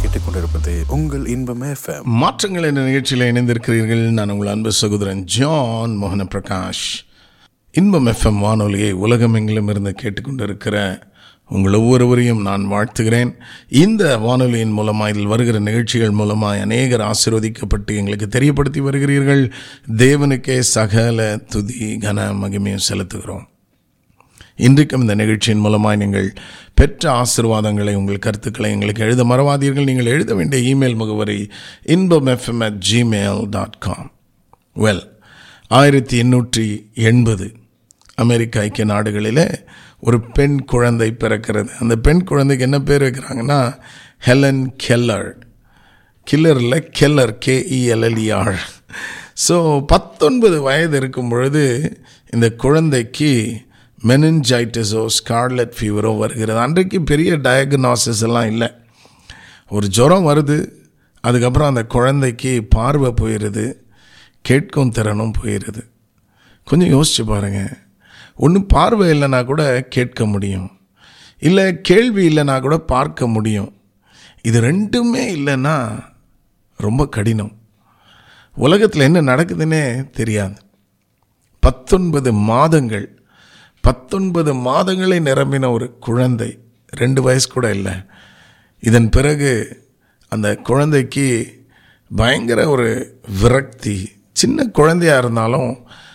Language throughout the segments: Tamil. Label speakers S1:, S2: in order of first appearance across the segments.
S1: கேட்டுக்கொண்டிருப்பது உங்கள் இன்பம் எஃப்எம்
S2: மாற்றங்கள் என்ற நிகழ்ச்சியில் இணைந்திருக்கிறீர்கள் நான் உங்கள் அன்பு சகோதரன் ஜான் மோகன பிரகாஷ் இன்பம் எஃப்எம் வானொலியை உலகமெங்கிலும் இருந்து கேட்டுக்கொண்டிருக்கிற உங்கள் ஒவ்வொருவரையும் நான் வாழ்த்துகிறேன் இந்த வானொலியின் மூலமாக இதில் வருகிற நிகழ்ச்சிகள் மூலமாக அநேகர் ஆசீர்வதிக்கப்பட்டு எங்களுக்கு தெரியப்படுத்தி வருகிறீர்கள் தேவனுக்கே சகல துதி கன மகிமையும் செலுத்துகிறோம் இன்றைக்கும் இந்த நிகழ்ச்சியின் மூலமாக நீங்கள் பெற்ற ஆசிர்வாதங்களை உங்கள் கருத்துக்களை எங்களுக்கு எழுத மறவாதீர்கள் நீங்கள் எழுத வேண்டிய இமெயில் முகவரி Inbam FM at Gmail dot com வெல் ஆயிரத்தி எண்ணூற்றி எண்பது அமெரிக்க ஐக்கிய நாடுகளில் ஒரு பெண் குழந்தை பிறக்கிறது அந்த பெண் குழந்தைக்கு என்ன பேர் வைக்கிறாங்கன்னா ஹெலன் கெல்லர் கில்லரில் கெல்லர் கேஇஎல்எல்இஆர் ஸோ பத்தொன்பது வயது இருக்கும் பொழுது இந்த குழந்தைக்கு மெனஞ்சைட்டிஸோ ஸ்கார்லெட் ஃபீவரோ வருகிறது அன்றைக்கு பெரிய டயக்னாசிஸ் எல்லாம் இல்லை ஒரு ஜுரம் வருது அதுக்கப்புறம் அந்த குழந்தைக்கு பார்வை போயிடுது கேட்கும் திறனும் போயிடுது கொஞ்சம் யோசிச்சு பாருங்கள் ஒன்று பார்வை இல்லைனா கூட கேட்க முடியும் இல்லை கேள்வி இல்லைனா கூட பார்க்க முடியும் இது ரெண்டுமே இல்லைன்னா ரொம்ப கடினம் உலகத்தில் என்ன நடக்குதுன்னே தெரியாது பத்தொன்பது மாதங்கள் பத்தொன்பது மாதங்களை நிரம்பின ஒரு குழந்தை ரெண்டு வயசு கூட இல்லை இதன் பிறகு அந்த குழந்தைக்கு பயங்கர ஒரு விரக்தி சின்ன குழந்தையாக இருந்தாலும்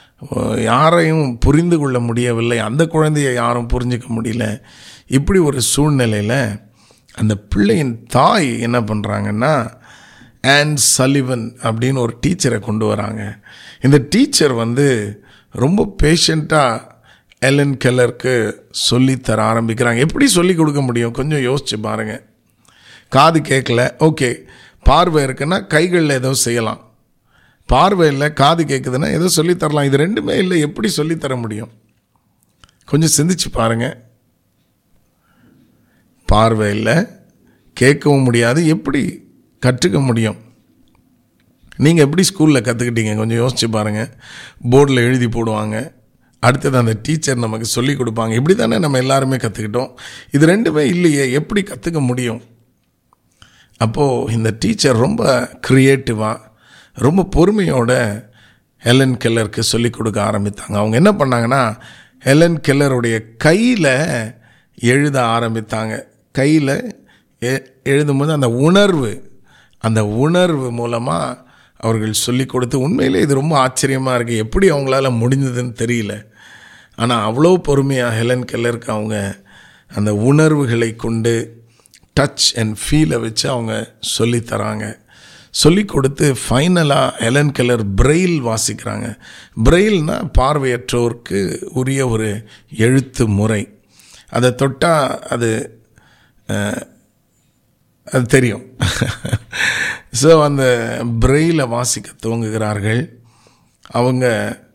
S2: யாரையும் புரிந்து கொள்ள முடியவில்லை அந்த குழந்தையை யாரும் புரிஞ்சிக்க முடியல இப்படி ஒரு சூழ்நிலையில் அந்த பிள்ளையின் தாய் என்ன பண்ணுறாங்கன்னா ஆன் சலிவன் அப்படின்னு ஒரு டீச்சரை கொண்டு வராங்க இந்த டீச்சர் வந்து ரொம்ப பேஷண்ட்டாக எலன் கெல்லருக்கு சொல்லித்தர ஆரம்பிக்கிறாங்க எப்படி சொல்லி கொடுக்க முடியும் கொஞ்சம் யோசிச்சு பாருங்கள் காது கேட்கல ஓகே பார்வை இருக்குன்னா கைகளில் ஏதோ செய்யலாம் பார்வை இல்லை காது கேட்குதுன்னா ஏதோ சொல்லித்தரலாம் இது ரெண்டுமே இல்லை எப்படி சொல்லித்தர முடியும் கொஞ்சம் சிந்திச்சு பாருங்கள் பார்வை இல்லை கேட்கவும் முடியாது எப்படி கற்றுக்க முடியும் நீங்கள் எப்படி ஸ்கூலில் கற்றுக்கிட்டீங்க கொஞ்சம் யோசிச்சு பாருங்கள் போர்டில் எழுதி போடுவாங்க அடுத்தது அந்த டீச்சர் நமக்கு சொல்லி கொடுப்பாங்க இப்படி தானே நம்ம எல்லாருமே கற்றுக்கிட்டோம் இது ரெண்டுமே இல்லையே எப்படி கற்றுக்க முடியும் அப்போது இந்த டீச்சர் ரொம்ப க்ரியேட்டிவாக ரொம்ப பொறுமையோட ஹெலன் கெல்லருக்கு சொல்லி கொடுக்க ஆரம்பித்தாங்க அவங்க என்ன பண்ணாங்கன்னா ஹெலன் கெல்லருடைய கையில் எழுத ஆரம்பித்தாங்க கையில் எ எழுதும்போது அந்த உணர்வு அந்த உணர்வு மூலமாக அவர்கள் சொல்லி கொடுத்து உண்மையிலே இது ரொம்ப ஆச்சரியமாக இருக்குது எப்படி அவங்களால முடிஞ்சதுன்னு தெரியல ஆனால் அவ்வளோ பொறுமையாக ஹெலன் கெல்லருக்கு அவங்க அந்த உணர்வுகளை கொண்டு டச் அண்ட் ஃபீலை வச்சு அவங்க சொல்லித்தராங்க சொல்லி கொடுத்து ஃபைனலாக ஹெலன் கெல்லர் பிரெயில் வாசிக்கிறாங்க பிரெயில்னா பார்வையற்றோருக்கு உரிய ஒரு எழுத்து முறை அதை தொட்டால் அது அது தெரியும் ஸோ அந்த பிரெயிலை வாசிக்க துவங்குகிறார்கள் அவங்க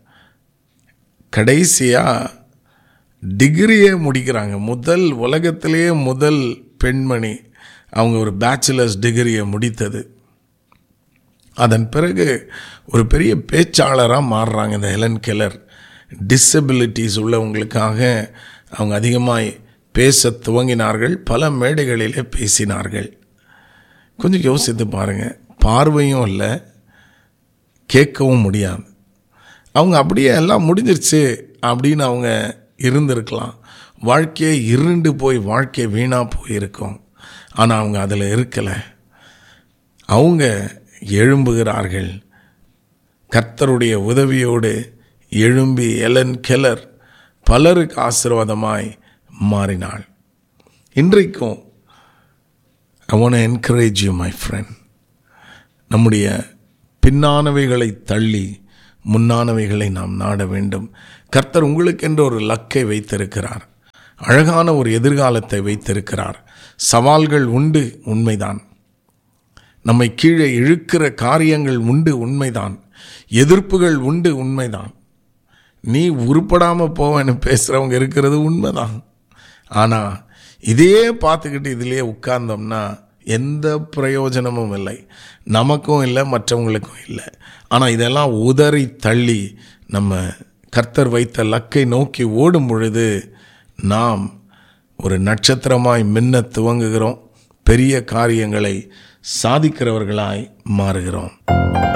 S2: கடைசியாக டிகிரியே முடிக்கிறாங்க முதல் உலகத்திலேயே முதல் பெண்மணி அவங்க ஒரு பேச்சுலர்ஸ் டிகிரியை முடித்தது அதன் பிறகு ஒரு பெரிய பேச்சாளராக மாறுறாங்க இந்த ஹெலன் கெல்லர் டிசபிலிட்டிஸ் உள்ளவங்களுக்காக அவங்க அதிகமாக பேச துவங்கினார்கள் பல மேடைகளிலே பேசினார்கள் கொஞ்சம் யோசித்து பாருங்கள் பார்வையும் இல்லை கேட்கவும் முடியாது அவங்க அப்படியே எல்லாம் முடிஞ்சிருச்சு அப்படின்னு அவங்க இருந்திருக்கலாம் வாழ்க்கையே இருண்டு போய் வாழ்க்கை வீணாக போயிருக்கும் ஆனால் அவங்க அதில் இருக்கலை அவங்க எழும்புகிறார்கள் கர்த்தருடைய உதவியோடு எழும்பி எலன் கெலர் பலருக்கு ஆசீர்வாதமாய் மாறினாள் இன்றைக்கும் I want encourage you my friend நம்முடைய பின்னானவைகளை தள்ளி முன்னானவைகளை நாம் நாட வேண்டும் கர்த்தர் உங்களுக்கென்று ஒரு லக்கை வைத்திருக்கிறார் அழகான ஒரு எதிர்காலத்தை வைத்திருக்கிறார் சவால்கள் உண்டு உண்மைதான் நம்மை கீழே இழுக்கிற காரியங்கள் உண்டு உண்மைதான் எதிர்ப்புகள் உண்டு உண்மைதான் நீ உருப்படாமல் போவேன்னு பேசுகிறவங்க இருக்கிறது உண்மைதான் ஆனால் இதே பார்த்துக்கிட்டு இதிலே உட்கார்ந்தோம்னா எந்த பிரயோஜனமும் இல்லை நமக்கும் இல்லை மற்றவங்களுக்கும் இல்லை ஆனால் இதெல்லாம் உதறி தள்ளி நம்ம கர்த்தர் வைத்த லக்கை நோக்கி ஓடும் பொழுது நாம் ஒரு நட்சத்திரமாய் மின்ன துவங்குகிறோம் பெரிய காரியங்களை சாதிக்கிறவர்களாய் மாறுகிறோம்